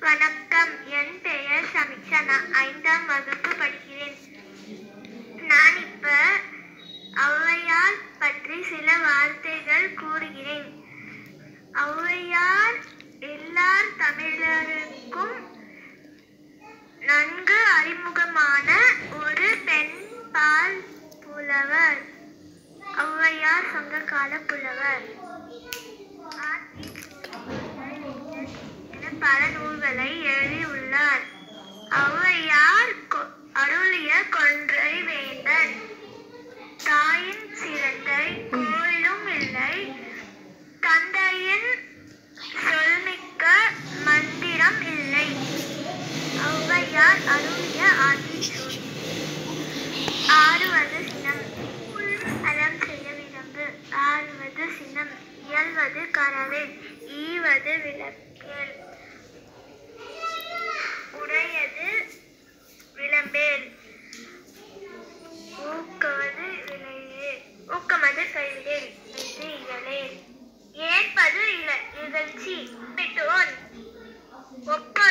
வணக்கம் என் பெயர் சமிக்ஷா நான் ஐந்தாம் வகுப்பு படிக்கிறேன் நான் இப்ப ஔவையார் பற்றி சில வார்த்தைகள் கூறுகிறேன் ஔவையார் எல்லார் தமிழருக்கும் நன்கு அறிமுகமான ஒரு பெண் பால் புலவர் ஔவையார் சங்ககால புலவர் ஆத்தி என பல நூல்களை எழுதியுள்ளார் ஔவையார் கொ- அருளிய கொன்றை வேந்தன் தாயின் சிறந்தை கோயிலும் இல்லை தந்தையின் சொல்மிக்க மந்திரம் இல்லை ஔவையார் அருளிய ஆத்திச்சூடி ஆறுவது சினம் அறம் செய்ய விரும்பு ஆறுவது சினம் இயல்வது கரவேல் ஈவது விளக்கேல் உடையது விளம்பேல் ஊக்குவது விளையே ஊக்கமது கைவிடேல் இது இயலே ஏற்பது இல இகழ்ச்சி பிட்டோன் ஒப்ப